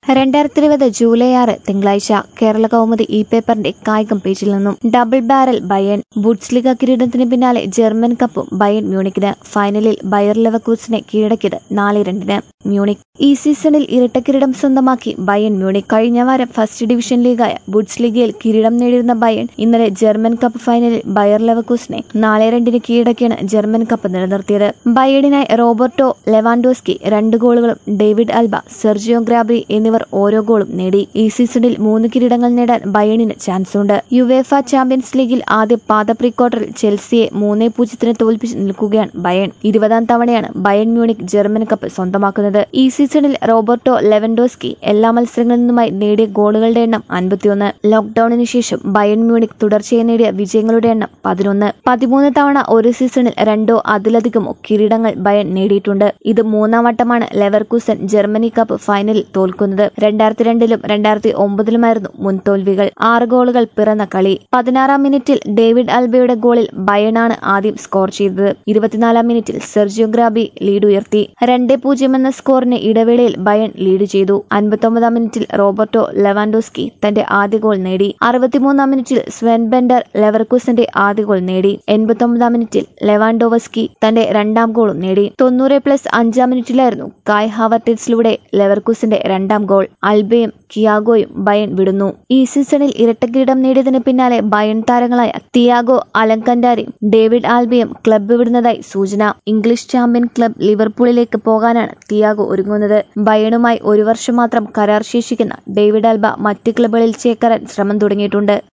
രണ്ടായിരത്തി ഇരുപത് ജൂലൈ ആറ് തിങ്കളാഴ്ച കേരള കൗമുദി ഇ പേപ്പറിന്റെ കായികം പേജിൽ നിന്നും ഡബിൾ ബാരൽ ബയൺ ബുഡ്സ്ലിഗ കിരീടത്തിന് പിന്നാലെ ജർമ്മൻ കപ്പും ബയൺ മ്യൂണിക്കിന് ഫൈനലിൽ ബയർ ലെവക്കൂസിനെ കീഴടക്കിയത് നാല് രണ്ടിന് മ്യൂണിക് ഈ സീസണിൽ ഇരട്ട കിരീടം സ്വന്തമാക്കി ബയൺ മ്യൂണിക് കഴിഞ്ഞ വാരം ഫസ്റ്റ് ഡിവിഷൻ ലീഗായ ബുഡ്സ്ലിഗയിൽ കിരീടം നേടിയിരുന്ന ബയൺ ഇന്നലെ ജർമ്മൻ കപ്പ് ഫൈനലിൽ ബയർ ലെവക്കൂസിനെ നാല് രണ്ടിന് കീഴടക്കിയാണ് ജർമ്മൻ കപ്പ് നിലനിർത്തിയത് ബയണിനായി റോബർട്ടോ ലെവാൻഡോസ്കി രണ്ട് ഗോളുകളും ഡേവിഡ് അൽബ സെർജിയോ ഗ്രാബ്രി എന്നിവർ ഓരോ ഗോളും നേടി ഈ സീസണിൽ മൂന്ന് കിരീടങ്ങൾ നേടാൻ ബയണിന് ചാൻസുണ്ട് യുവേഫ ചാമ്പ്യൻസ് ലീഗിൽ ആദ്യ പാദ പ്രീ ക്വാർട്ടറിൽ ചെൽസിയെ മൂന്നേ പൂജ്യത്തിന് തോൽപ്പിച്ച് നിൽക്കുകയാണ് ബയൺ ഇരുപതാം തവണയാണ് ബയൺ മ്യൂണിക് ജർമ്മൻ കപ്പ് സ്വന്തമാക്കുന്നത് ഈ സീസണിൽ റോബർട്ടോ ലെവൻഡോസ്കി എല്ലാ മത്സരങ്ങളിൽ നിന്നുമായി നേടിയ ഗോളുകളുടെ എണ്ണം അൻപത്തിയൊന്ന് ലോക്ഡൌണിന് ശേഷം ബയൺ മ്യൂണിക് തുടർച്ചയായി നേടിയ വിജയങ്ങളുടെ എണ്ണം പതിനൊന്ന് പതിമൂന്ന് തവണ ഒരു സീസണിൽ രണ്ടോ അതിലധികമോ കിരീടങ്ങൾ ബയൺ നേടിയിട്ടുണ്ട് ഇത് മൂന്നാം വട്ടമാണ് ലെവർകൂസൻ ജർമ്മനി കപ്പ് ഫൈനലിൽ തോൽക്കുന്നത് രണ്ടായിരത്തി രണ്ടിലും രണ്ടായിരത്തി ഒമ്പതിലുമായിരുന്നു മുൻ തോൽവികൾ ആറ് ഗോളുകൾ പിറന്ന കളി പതിനാറാം മിനിറ്റിൽ ഡേവിഡ് അൽബയുടെ ഗോളിൽ ബയണാണ് ആദ്യം സ്കോർ ചെയ്തത് ഇരുപത്തിനാലാം മിനിറ്റിൽ സെർജിയോ ഗ്രാബി ലീഡ് ഉയർത്തി രണ്ട് പൂജ്യം എന്ന സ്കോറിന് ഇടവേളയിൽ ബയൺ ലീഡ് ചെയ്തു അൻപത്തൊമ്പതാം മിനിറ്റിൽ റോബർട്ടോ ലെവാൻഡോസ്കി തന്റെ ആദ്യ ഗോൾ നേടി അറുപത്തിമൂന്നാം മിനിറ്റിൽ സ്വെൻ ബെൻഡർ ലെവർകൂസിന്റെ ആദ്യ ഗോൾ നേടി എൺപത്തൊമ്പതാം മിനിറ്റിൽ ലെവാൻഡോവസ്കി തന്റെ രണ്ടാം ഗോളും നേടി തൊണ്ണൂറ് പ്ലസ് അഞ്ചാം മിനിറ്റിലായിരുന്നു കായ് ഹാവർട്ടിറ്റ്സിലൂടെ ലെവർകൂസിന്റെ രണ്ടാം ഗോൾ അൽബയും കിയാഗോയും ബയൺ വിടുന്നു ഈ സീസണിൽ ഇരട്ട കിരീടം നേടിയതിന് പിന്നാലെ ബയൺ താരങ്ങളായ തിയാഗോ അലങ്കൻഡാരിയും ഡേവിഡ് ആൽബിയും ക്ലബ്ബ് വിടുന്നതായി സൂചന ഇംഗ്ലീഷ് ചാമ്പ്യൻ ക്ലബ് ലിവർപൂളിലേക്ക് പോകാനാണ് തിയാഗോ ഒരുങ്ങുന്നത് ബയണുമായി ഒരു വർഷം മാത്രം കരാർ ശേഷിക്കുന്ന ഡേവിഡ് ആൽബ മറ്റ് ക്ലബ്ബുകളിൽ ചേക്കേറാൻ ശ്രമം തുടങ്ങിയിട്ടുണ്ട്